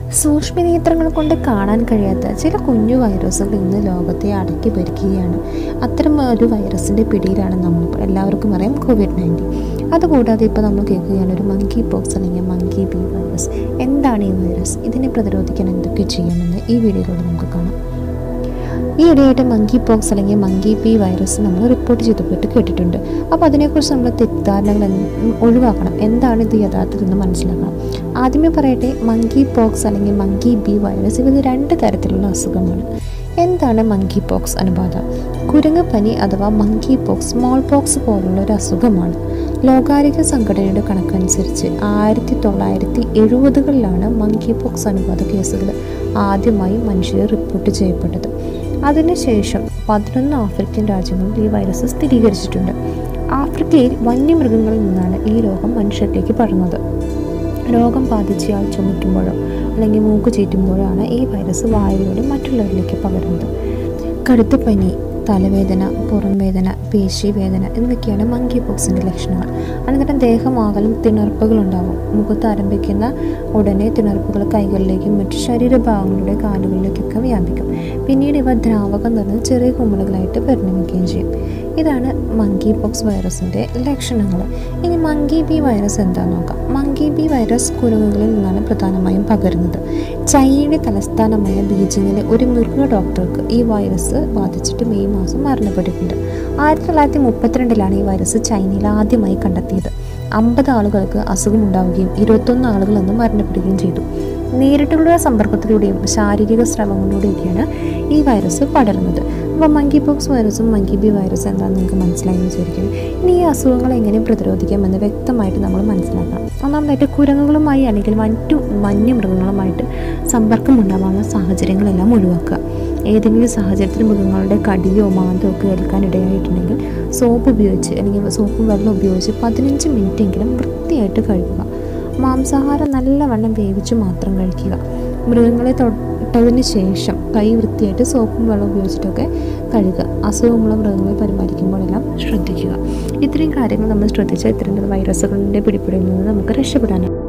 സൂക്ഷ്മനേത്രങ്ങൾ കൊണ്ട് കാണാൻ കഴിയാത്ത ചില കുഞ്ഞു വൈറസുകൾ ഇന്ന് ലോകത്തെ അടക്കി ഭരിക്കുകയാണ് അത്തരം ഒരു വൈറസിൻ്റെ പിടിയിലാണ് നമ്മളിപ്പോൾ എല്ലാവർക്കും അറിയാം കോവിഡ് നയൻറ്റീൻ അതുകൂടാതെ ഇപ്പോൾ നമ്മൾ കേൾക്കുകയാണ് ഒരു മങ്കി പോക്സ് അല്ലെങ്കിൽ മങ്കി ബി വൈറസ് എന്താണ് ഈ വൈറസ് ഇതിനെ പ്രതിരോധിക്കാൻ എന്തൊക്കെ ചെയ്യാമെന്ന് ഈ വീഡിയോയിലൂടെ നമുക്ക് കാണാം ഈ ഇടയായിട്ട് മങ്കി പോക്സ് അല്ലെങ്കിൽ മങ്കി പി വൈറസ് നമ്മൾ റിപ്പോർട്ട് ചെയ്തപ്പെട്ട് കേട്ടിട്ടുണ്ട് അപ്പോൾ അതിനെക്കുറിച്ച് നമ്മൾ തെറ്റിദ്ധാരണകൾ എന്ന് ഒഴിവാക്കണം എന്താണ് ഇത് യഥാർത്ഥത്തിൽ എന്ന് മനസ്സിലാക്കണം ആദ്യമേ പറയട്ടെ മങ്കി പോക്സ് അല്ലെങ്കിൽ മങ്കി ബി വൈറസ് ഇത് രണ്ട് തരത്തിലുള്ള അസുഖമാണ് എന്താണ് മങ്കി പോക്സ് അനുബാധ കുരങ്ങ് പനി അഥവാ മങ്കി പോക്സ് സ്മോൾ പോക്സ് പോലുള്ള ഒരു അസുഖമാണ് ലോകാരോഗ്യ സംഘടനയുടെ കണക്കനുസരിച്ച് ആയിരത്തി തൊള്ളായിരത്തി എഴുപതുകളിലാണ് മങ്കി പോക്സ് അനുബാധ കേസുകൾ ആദ്യമായി മനുഷ്യർ റിപ്പോർട്ട് ചെയ്യപ്പെട്ടത് അതിനുശേഷം പതിനൊന്ന് ആഫ്രിക്കൻ രാജ്യങ്ങളിൽ ഈ വൈറസ് സ്ഥിരീകരിച്ചിട്ടുണ്ട് ആഫ്രിക്കയിൽ വന്യമൃഗങ്ങളിൽ നിന്നാണ് ഈ രോഗം മനുഷ്യരിലേക്ക് പടർന്നത് രോഗം ബാധിച്ചയാൾ ചുമയ്ക്കുമ്പോഴോ അല്ലെങ്കിൽ മൂക്ക് ചീറ്റുമ്പോഴോ ആണ് ഈ വൈറസ് വായുവിലൂടെ മറ്റുള്ളവരിലേക്ക് പകരുന്നത് കടുത്ത പനി തലവേദന പുറംവേദന പേശിവേദന എന്നിവയൊക്കെയാണ് മങ്കി പോക്സിൻ്റെ ലക്ഷണങ്ങൾ അനന്തരം ദേഹമാകലും തിണർപ്പുകൾ ഉണ്ടാകും മുഖത്ത് ആരംഭിക്കുന്ന ഉടനെ തിണർപ്പുകൾ കൈകളിലേക്കും മറ്റു ശരീരഭാഗങ്ങളുടെ കാലുകളിലേക്കൊക്കെ വ്യാപിക്കും പിന്നീട് ഇവ ദ്രാവകം നിറഞ്ഞ് ചെറിയ കുമിളുകളായിട്ട് പരിണമിക്കുകയും ചെയ്യും ഇതാണ് മങ്കി പോക്സ് വൈറസിൻ്റെ ലക്ഷണങ്ങൾ ഇനി മങ്കി ബി വൈറസ് എന്താണെന്ന് നോക്കാം മങ്കി ബി വൈറസ് കുരങ്ങുകളിൽ നിന്നാണ് പ്രധാനമായും പകരുന്നത് ചൈനയുടെ തലസ്ഥാനമായ ബീജിങ്ങിലെ ഒരു മൃഗ ഡോക്ടർക്ക് ഈ വൈറസ് ബാധിച്ചിട്ട് മെയ് മാസം മരണപ്പെട്ടിട്ടുണ്ട് ആയിരത്തി തൊള്ളായിരത്തി മുപ്പത്തിരണ്ടിലാണ് ഈ വൈറസ് ചൈനയിൽ ആദ്യമായി കണ്ടെത്തിയത് അമ്പത് ആളുകൾക്ക് അസുഖമുണ്ടാവുകയും ഇരുപത്തൊന്ന് ആളുകൾ അന്ന് മരണപ്പെടുകയും ചെയ്തു നേരിട്ടുള്ള സമ്പർക്കത്തിലൂടെയും ശാരീരിക സ്രവങ്ങളിലൂടെയൊക്കെയാണ് ഈ വൈറസ് പടരുന്നത് അപ്പോൾ മങ്കി പോക്സ് വൈറസും മങ്കി ബി വൈറസ് എന്താണെന്ന് നിങ്ങൾക്ക് മനസ്സിലായി എന്ന് വിചാരിക്കുന്നു ഇനി ഈ അസുഖങ്ങൾ എങ്ങനെ പ്രതിരോധിക്കാമെന്ന് വ്യക്തമായിട്ട് നമ്മൾ മനസ്സിലാക്കണം ഒന്നാമതായിട്ട് കുരങ്ങുകളുമായി അല്ലെങ്കിൽ മറ്റു വന്യമൃഗങ്ങളുമായിട്ട് സമ്പർക്കം ഉണ്ടാകാനുള്ള സാഹചര്യങ്ങളെല്ലാം ഒഴിവാക്കുക ഏതെങ്കിലും സാഹചര്യത്തിൽ മൃഗങ്ങളുടെ കടിയോ മാന്തോ ഒക്കെ ഏൽക്കാൻ ഇടയായിട്ടുണ്ടെങ്കിൽ സോപ്പ് ഉപയോഗിച്ച് അല്ലെങ്കിൽ സോപ്പും വെള്ളം ഉപയോഗിച്ച് പതിനഞ്ച് മിനിറ്റെങ്കിലും വൃത്തിയായിട്ട് കഴുകുക മാംസാഹാരം നല്ലവണ്ണം വേവിച്ച് മാത്രം കഴിക്കുക മൃഗങ്ങളെ തൊട്ടതിന് ശേഷം കൈ വൃത്തിയായിട്ട് സോപ്പും വെള്ളം ഉപയോഗിച്ചിട്ടൊക്കെ കഴുകുക അസുഖമുള്ള മൃഗങ്ങളെ പരിപാലിക്കുമ്പോഴെല്ലാം ശ്രദ്ധിക്കുക ഇത്രയും കാര്യങ്ങൾ നമ്മൾ ശ്രദ്ധിച്ചാൽ ഇത്തരം വൈറസുകളുടെ പിടിപ്പിടിയിൽ നിന്ന് നമുക്ക് രക്ഷപ്പെടാനാണ്